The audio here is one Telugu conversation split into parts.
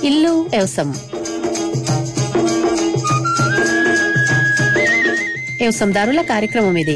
ఇల్లు వ్యవసం వ్యవసందారుల కార్యక్రమం ఇది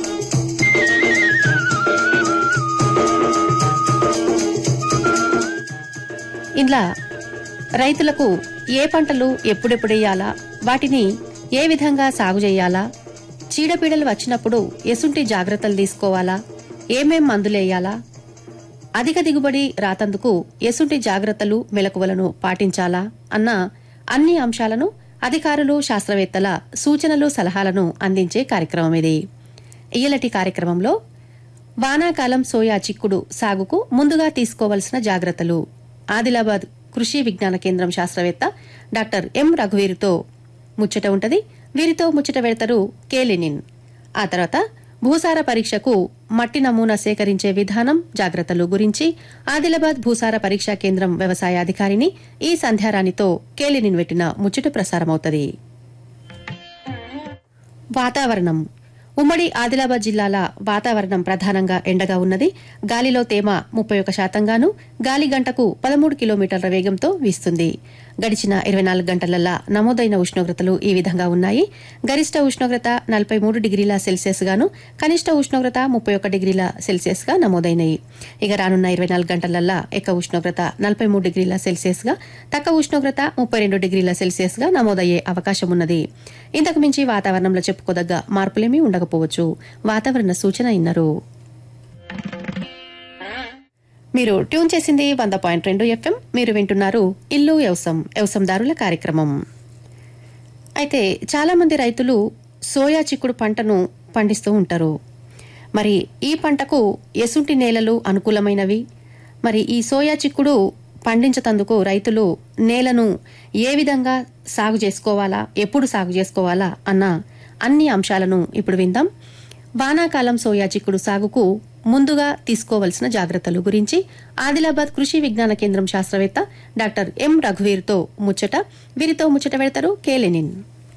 ఇంట్లో రైతులకు ఏ పంటలు ఎప్పుడెప్పుడేయాలా వాటిని ఏ విధంగా సాగు చేయాలా చీడపీడలు వచ్చినప్పుడు ఎసుంటి జాగ్రత్తలు తీసుకోవాలా ఏమేం మందులేయాలా అధిక దిగుబడి రాతందుకు ఎసుంటి జాగ్రత్తలు మెలకువలను పాటించాలా అన్న అన్ని అంశాలను అధికారులు శాస్త్రవేత్తల సూచనలు సలహాలను అందించే కార్యక్రమం ఇది ఇయ్యలటి కార్యక్రమంలో వానాకాలం సోయా చిక్కుడు సాగుకు ముందుగా తీసుకోవలసిన జాగ్రత్తలు ఆదిలాబాద్ కృషి విజ్ఞాన కేంద్రం శాస్త్రవేత్త డాక్టర్ ఎం రఘువీరుతో ముచ్చట ఉంటది వీరితో ముచ్చట పెడతారు కే లెనిన్ ఆ తర్వాత భూసార పరీక్షకు మట్టి నమూనా సేకరించే విధానం జాగ్రత్తలు గురించి ఆదిలాబాద్ భూసార పరీక్షా కేంద్రం వ్యవసాయ అధికారిని ఈ సంధ్యారాణితో కేలినిన్ పెట్టిన ముచ్చట ప్రసారమవుతది వాతావరణం ఉమ్మడి ఆదిలాబాద్ జిల్లాల వాతావరణం ప్రధానంగా ఎండగా ఉన్నది గాలిలో తేమ ముప్పై ఒక శాతంగాను గాలి గంటకు పదమూడు కిలోమీటర్ల వేగంతో వీస్తుంది గడిచిన ఇరవై నాలుగు గంటలల్లా నమోదైన ఉష్ణోగ్రతలు ఈ విధంగా ఉన్నాయి గరిష్ట ఉష్ణోగ్రత నలభై మూడు డిగ్రీల సెల్సియస్ గాను కనిష్ట ఉష్ణోగ్రత ముప్పై ఒక డిగ్రీల సెల్సియస్ గా నమోదైనాయి ఇక రానున్న ఇరవై నాలుగు గంటలల్లా ఎక్క ఉష్ణోగ్రత నలభై మూడు డిగ్రీల సెల్సియస్ గా తక్కువ ఉష్ణోగ్రత ముప్పై రెండు డిగ్రీల సెల్సియస్ గా నమోదయ్యే అవకాశం ఉన్నది ఇంతకు మించి వాతావరణంలో చెప్పుకోదగ్గ మార్పులేమీ ఉండకపోవచ్చు వాతావరణ సూచన ఇన్నారు మీరు ట్యూన్ చేసింది వంద పాయింట్ రెండు ఎఫ్ఎం మీరు వింటున్నారు ఇల్లు వ్యవసం వ్యవసందారుల కార్యక్రమం అయితే చాలా మంది రైతులు సోయా చిక్కుడు పంటను పండిస్తూ ఉంటారు మరి ఈ పంటకు ఎసుంటి నేలలు అనుకూలమైనవి మరి ఈ సోయా చిక్కుడు పండించతందుకు రైతులు నేలను ఏ విధంగా సాగు చేసుకోవాలా ఎప్పుడు సాగు చేసుకోవాలా అన్న అన్ని అంశాలను ఇప్పుడు విందాం వానాకాలం సోయా చిక్కుడు సాగుకు ముందుగా తీసుకోవలసిన జాగ్రత్తలు గురించి ఆదిలాబాద్ కృషి విజ్ఞాన కేంద్రం శాస్త్రవేత్త డాక్టర్ ఎం రఘువీర్తో ముచ్చట వీరితో ముచ్చట పెడతారు కేలెనిన్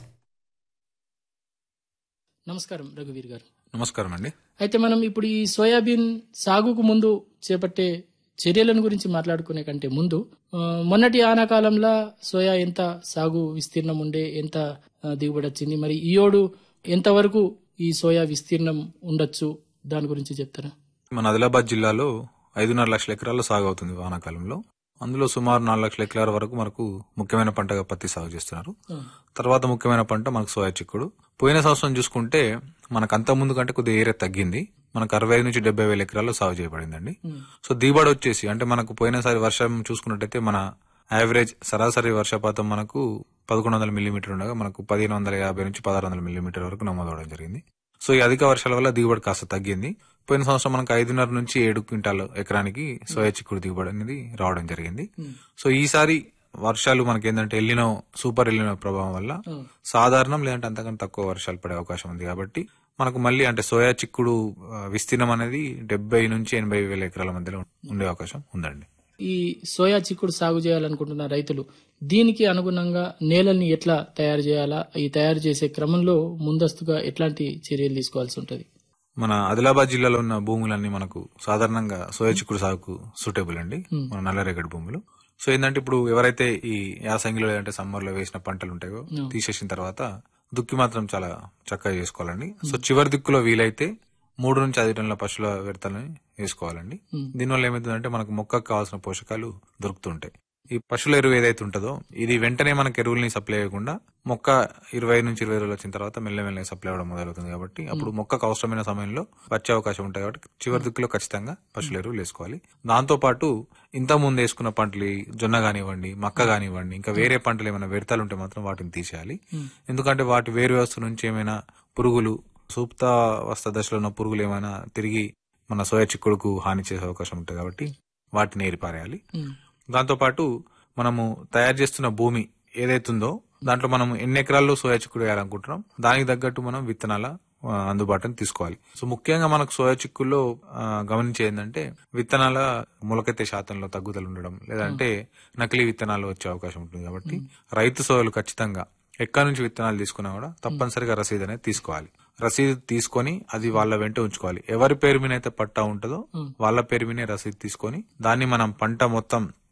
నమస్కారం రఘువీర్ గారు నమస్కారం అండి అయితే మనం ఇప్పుడు ఈ సోయాబీన్ సాగుకు ముందు చేపట్టే చర్యలను గురించి మాట్లాడుకునే కంటే ముందు ఆ, మొన్నటి ఆనాకాలంలో సోయా ఎంత సాగు విస్తీర్ణం ఉండే ఎంత ఆ, దిగుబడి వచ్చింది మరి ఈ ఏడు ఎంతవరకు ఈ సోయా విస్తీర్ణం ఉండొచ్చు దాని గురించి చెప్తారా మన ఆదిలాబాద్ జిల్లాలో ఐదున్నర లక్షల ఎకరాల్లో సాగు అవుతుంది వానాకాలంలో అందులో సుమారు నాలుగు లక్షల ఎకరాల వరకు మనకు ముఖ్యమైన పంటగా పత్తి సాగు చేస్తున్నారు తర్వాత ముఖ్యమైన పంట మనకు సోయా చిక్కుడు పోయిన సంవత్సరం చూసుకుంటే మనకు అంత ముందు కంటే కొద్దిగా ఏరియా తగ్గింది మనకు అరవై ఐదు నుంచి డెబ్బై వేల ఎకరాల్లో సాగు చేయబడిందండి సో దిగుబడి వచ్చేసి అంటే మనకు పోయినసారి వర్షం చూసుకున్నట్టయితే మన యావరేజ్ సరాసరి వర్షపాతం మనకు పదకొండు వందల మిల్లీమీటర్ ఉండగా మనకు పదిహేను వందల యాభై నుంచి పదహారు వందల మిల్లీమీటర్ వరకు నమోదవడం జరిగింది సో ఈ అధిక వర్షాల వల్ల దిగుబడి కాస్త తగ్గింది పోయిన సంవత్సరం మనకు ఐదున్నర నుంచి ఏడు క్వింటాల్ ఎకరానికి సోయా చిక్కుడు దిగుబడి అనేది రావడం జరిగింది సో ఈసారి వర్షాలు మనకి ఏంటంటే ఎల్లినో సూపర్ ఎల్లినో ప్రభావం వల్ల సాధారణం లేదంటే అంతకంటే తక్కువ వర్షాలు పడే అవకాశం ఉంది కాబట్టి మనకు మళ్ళీ అంటే సోయా చిక్కుడు ఆ, విస్తీర్ణం అనేది డెబ్బై నుంచి ఎనభై వేల ఎకరాల మధ్యలో ఉండే అవకాశం ఉందండి ఈ సోయా చిక్కుడు సాగు చేయాలనుకుంటున్న రైతులు దీనికి అనుగుణంగా నేలల్ని ఎట్లా తయారు చేయాలా ఈ తయారు చేసే క్రమంలో ముందస్తుగా ఎట్లాంటి చర్యలు తీసుకోవాల్సి ఉంటది మన ఆదిలాబాద్ జిల్లాలో ఉన్న భూములన్నీ మనకు సాధారణంగా సోయా చిక్కుడు సాగుకు సూటబుల్ అండి మన నల్లరేగడి భూములు సో ఏంటంటే ఇప్పుడు ఎవరైతే ఈ యాసంగిలో లేదంటే సమ్మర్ లో వేసిన పంటలు ఉంటాయో తీసేసిన తర్వాత దుక్కి మాత్రం చాలా చక్కగా చేసుకోవాలండి సో చివరి దిక్కులో వీలైతే మూడు నుంచి ఐదు టన్నుల పశువుల వ్యర్థాలని వేసుకోవాలండి దీనివల్ల ఏమవుతుందంటే మనకు మొక్కకు కావాల్సిన పోషకాలు దొరుకుతుంటాయి ఈ పశువుల ఎరువు ఏదైతే ఉంటుందో ఇది వెంటనే మనకు ఎరువుల్ని సప్లై అయ్యకుండా మొక్క ఇరవై నుంచి ఇరవై రోజులు వచ్చిన తర్వాత మెల్లమెల్లగా సప్లై అవ్వడం మొదలవుతుంది కాబట్టి అప్పుడు మొక్కకు అవసరమైన సమయంలో వచ్చే అవకాశం ఉంటాయి కాబట్టి చివరి దిక్కులో ఖచ్చితంగా పశువుల ఎరువులు వేసుకోవాలి దాంతో పాటు ఇంత ముందు వేసుకున్న పంటలు ఈ జొన్న కానివ్వండి మక్క కానివ్వండి ఇంకా వేరే పంటలు ఏమైనా వ్యర్థాలు ఉంటే మాత్రం వాటిని తీసేయాలి ఎందుకంటే వాటి వేరు వ్యవస్థ నుంచి ఏమైనా పురుగులు సూప్తావస్థ దశలో ఉన్న పురుగులు ఏమైనా తిరిగి మన సోయా చిక్కుడుకు హాని చేసే అవకాశం ఉంటుంది కాబట్టి వాటిని ఏరిపారేయాలి దాంతో పాటు మనము తయారు చేస్తున్న భూమి ఏదైతుందో దాంట్లో మనం ఎన్ని ఎకరాల్లో సోయా చిక్కుడు వేయాలనుకుంటున్నాం దానికి తగ్గట్టు మనం విత్తనాల ఆ, అందుబాటుని తీసుకోవాలి సో ముఖ్యంగా మనకు సోయా చిక్కుల్లో ఆ, గమనించే ఏంటంటే విత్తనాల మొలకెత్తే శాతంలో తగ్గుదల ఉండడం లేదంటే నకిలీ విత్తనాలు వచ్చే అవకాశం ఉంటుంది కాబట్టి రైతు సోయలు ఖచ్చితంగా ఎక్కడి నుంచి విత్తనాలు తీసుకున్నా కూడా తప్పనిసరిగా రసీదు అనేది తీసుకోవాలి రసీదు తీసుకొని అది వాళ్ళ వెంట ఉంచుకోవాలి ఎవరి పేరు మీద అయితే పట్టా ఉంటుందో వాళ్ళ పేరు మీదే రసీదు తీసుకొని దాన్ని మనం పంట మొత్తం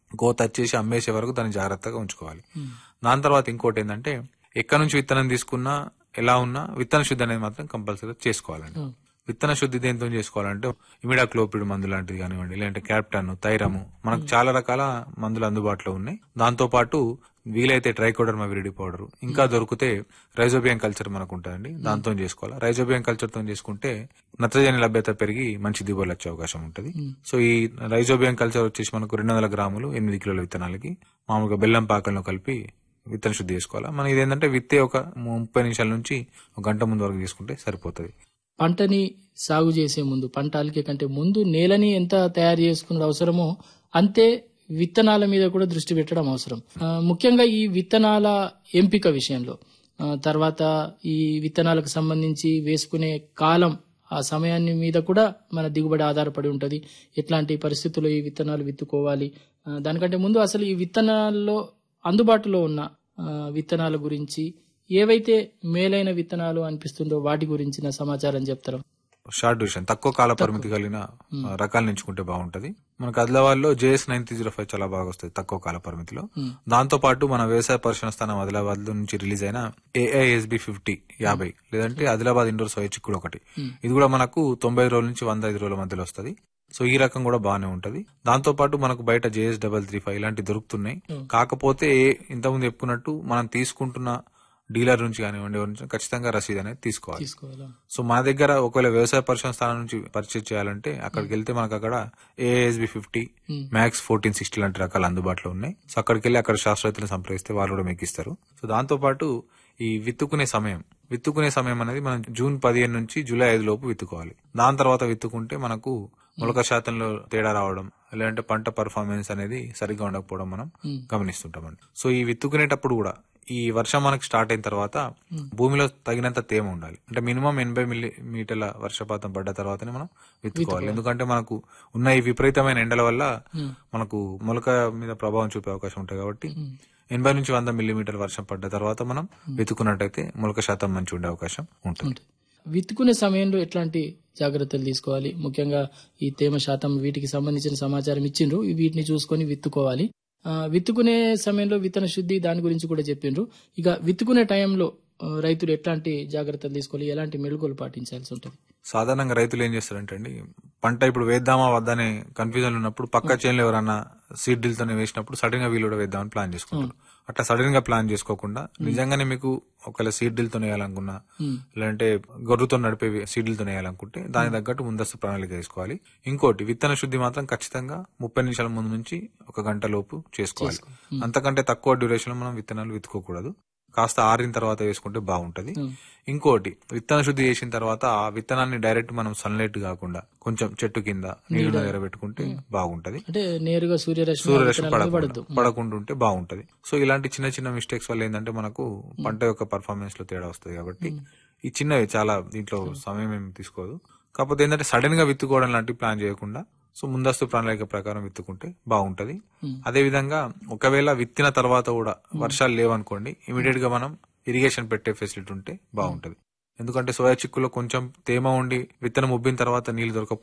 కోత వచ్చేసి అమ్మేసే వరకు దాన్ని జాగ్రత్తగా ఉంచుకోవాలి దాని తర్వాత ఇంకోటి ఏంటంటే ఎక్కడి నుంచి విత్తనం తీసుకున్నా ఎలా ఉన్నా విత్తన శుద్ధి అనేది మాత్రం కంపల్సరీ చేసుకోవాలండి విత్తన శుద్ధి దేంతో చేసుకోవాలంటే ఇమిడాక్లోపిడ్ మందు లాంటిది కానివ్వండి లేదంటే క్యాప్టన్ థైరము మనకు చాలా రకాల మందులు అందుబాటులో ఉన్నాయి దాంతో పాటు వీలైతే ట్రైకోడర్మా విరిడి పౌడర్ ఇంకా దొరికితే రైజోబియం కల్చర్ మనకు ఉంటుందండి దాంతో చేసుకోవాలి రైజోబియం కల్చర్ తో చేసుకుంటే నత్రజని లభ్యత పెరిగి మంచి దిగుబడులు వచ్చే అవకాశం ఉంటుంది సో ఈ రైజోబియం కల్చర్ వచ్చేసి మనకు రెండు వందల గ్రాములు ఎనిమిది కిలోల విత్తనాలకి మామూలుగా బెల్లం పాకంలో కలిపి విత్తన శుద్ధి చేసుకోవాలి మనం ఇదేంటంటే విత్తే ఒక ముప్పై నిమిషాల నుంచి ఒక గంట ముందు వరకు తీసుకుంటే సరిపోతుంది పంటని సాగు చేసే ముందు పంట అలికే కంటే ముందు నేలని ఎంత తయారు చేసుకున్న అవసరమో అంతే విత్తనాల మీద కూడా దృష్టి పెట్టడం అవసరం ఆ, ముఖ్యంగా ఈ విత్తనాల ఎంపిక విషయంలో ఆ, తర్వాత ఈ విత్తనాలకు సంబంధించి వేసుకునే కాలం ఆ సమయాన్ని మీద కూడా మన దిగుబడి ఆధారపడి ఉంటది ఎట్లాంటి పరిస్థితుల్లో ఈ విత్తనాలు విత్తుకోవాలి ఆ, దానికంటే ముందు అసలు ఈ విత్తనాల్లో అందుబాటులో ఉన్న ఆ, విత్తనాల గురించి ఏవైతే మేలైన విత్తనాలు అనిపిస్తుందో వాటి గురించిన సమాచారం చెప్తారా షార్ట్ డ్యూరేషన్ తక్కువ కాల పరిమితి కలిగిన ఆ, రకాలు ఎంచుకుంటే బాగుంటది మనకు ఆదిలాబాద్ లో జేఎస్ నైన్ జీరో ఫైవ్ చాలా బాగా వస్తుంది తక్కువ కాల పరిమితిలో దాంతో పాటు మన వ్యవసాయ పరిశోధన స్థానం ఆదిలాబాద్ లో నుంచి రిలీజ్ అయిన ఏఐఎస్బి ఫిఫ్టీ యాభై లేదంటే ఆదిలాబాద్ ఇండోర్ సోయ చిక్కుడు ఒకటి ఇది కూడా మనకు తొంభై రోజుల నుంచి వంద ఐదు రోజుల మధ్యలో వస్తుంది సో ఈ రకం కూడా బాగానే ఉంటది దాంతో పాటు మనకు బయట జేఎస్ డబల్ త్రీ ఫైవ్ ఇలాంటి దొరుకుతున్నాయి కాకపోతే ఇంతకుముందు చెప్పుకున్నట్టు మనం తీసుకుంటున్న డీలర్ నుంచి కానివ్వండి ఎవరి నుంచి ఖచ్చితంగా రసీదు అనేది తీసుకోవాలి తీసుకోవాలా సో మన దగ్గర ఒకవేళ వ్యవసాయ పరిశ్రమ స్థానం నుంచి పర్చేజ్ చేయాలంటే అక్కడికి వెళ్తే మనకు అక్కడ ASB fifty max fourteen sixty లాంటి రకాలు అందుబాటులో ఉన్నాయి సో అక్కడికి వెళ్ళి అక్కడ శాస్త్రవేత్తలను సంప్రదిస్తే వాళ్ళు కూడా మీకు ఇస్తారు సో దాంతో పాటు ఈ విత్తుకునే సమయం విత్తుకునే సమయం అనేది మనం జూన్ పదిహేను నుంచి జూలై ఐదు లోపు విత్తుకోవాలి దాని తర్వాత విత్తుకుంటే మనకు మొలక శాతంలో తేడా రావడం లేదంటే పంట పర్ఫార్మెన్స్ అనేది సరిగ్గా ఉండకపోవడం మనం గమనిస్తుంటామండి సో ఈ విత్తుకునేటప్పుడు కూడా ఈ వర్షం మనకి స్టార్ట్ అయిన తర్వాత భూమిలో తగినంత తేమ ఉండాలి అంటే మినిమం ఎనభై మిల్లీమీటర్ల వర్షపాతం పడ్డ తర్వాతనే మనం విత్తుకోవాలి ఎందుకంటే మనకు ఉన్న ఈ విపరీతమైన ఎండల వల్ల మనకు మొలక మీద ప్రభావం చూపే అవకాశం ఉంటుంది కాబట్టి ఎనభై నుంచి వంద మిల్లీమీటర్ వర్షం పడ్డ తర్వాత మనం వెతుకున్నట్టయితే మొలక శాతం మంచి ఉండే అవకాశం ఉంటుంది విత్తుకునే సమయంలో ఎట్లాంటి జాగ్రత్తలు తీసుకోవాలి ముఖ్యంగా ఈ తేమ శాతం వీటికి సంబంధించిన సమాచారం ఇచ్చిండ్రు వీటిని చూసుకొని విత్తుకోవాలి ఆ, విత్తుకునే సమయంలో విత్తన శుద్ధి దాని గురించి కూడా చెప్పిండ్రు ఇక విత్తుకునే టైంలో ఆ, రైతులు ఎట్లాంటి జాగ్రత్తలు తీసుకోవాలి ఎలాంటి మెళుకువలు పాటించాల్సి ఉంటుంది సాధారణంగా రైతులు ఏం చేస్తారంటే అండి పంట ఇప్పుడు వేద్దామా వద్దనే కన్ఫ్యూజన్ ఉన్నప్పుడు పక్క చేనులో ఎవరన్నా సీడ్ తోనే వేసినప్పుడు సడన్ గా వీళ్ళు కూడా వేద్దామని ప్లాన్ చేసుకుంటారు అట్లా సడన్ గా ప్లాన్ చేసుకోకుండా నిజంగానే మీకు ఒకవేళ సీడ్ తో వేయాలనుకున్నా లేదంటే గొర్రుతో నడిపే సీడ్ తో వేయాలనుకుంటే దానికి తగ్గట్టు ముందస్తు ప్రణాళిక వేసుకోవాలి ఇంకోటి విత్తన శుద్ధి మాత్రం ఖచ్చితంగా ముప్పై నిమిషాల ముందు నుంచి ఒక గంట లోపు చేసుకోవాలి అంతకంటే తక్కువ డ్యూరేషన్ లో మనం విత్తనాలు విత్తుకోకూడదు కాస్త ఆరిన తర్వాత వేసుకుంటే బాగుంటది ఇంకోటి విత్తన శుద్ధి చేసిన తర్వాత ఆ విత్తనాన్ని డైరెక్ట్ మనం సన్లైట్ కాకుండా కొంచెం చెట్టు కింద నీళ్లు దగ్గర పెట్టుకుంటే బాగుంటది అంటే నేరుగా సూర్యరశ్మి సూర్యరశ్మి విత్తనాల మీద పడకుండా పడకుండా ఉంటే బాగుంటది సో ఇలాంటి చిన్న చిన్న మిస్టేక్స్ వల్ల ఏంటంటే మనకు పంట యొక్క పర్ఫార్మెన్స్ లో తేడా వస్తుంది కాబట్టి ఈ చిన్నవి చాలా దీంట్లో సమయం ఏమి తీసుకోదు కాకపోతే ఏంటంటే సడన్ గా విత్తుకోవడం లాంటి ప్లాన్ చేయకుండా సో ముందస్తు ప్రణాళిక ప్రకారం విత్తుకుంటే బాగుంటది అదే విధంగా ఒకవేళ విత్తిన తర్వాత కూడా వర్షాలు లేవనుకోండి ఇమీడియట్ గా మనం ఇరిగేషన్ పెట్టే ఫెసిలిటీ ఉంటే బాగుంటది ఎందుకంటే సోయా చిక్కులో కొంచెం తేమ ఉండి విత్తనం ఉబ్బిన తర్వాత నీళ్లు దొరక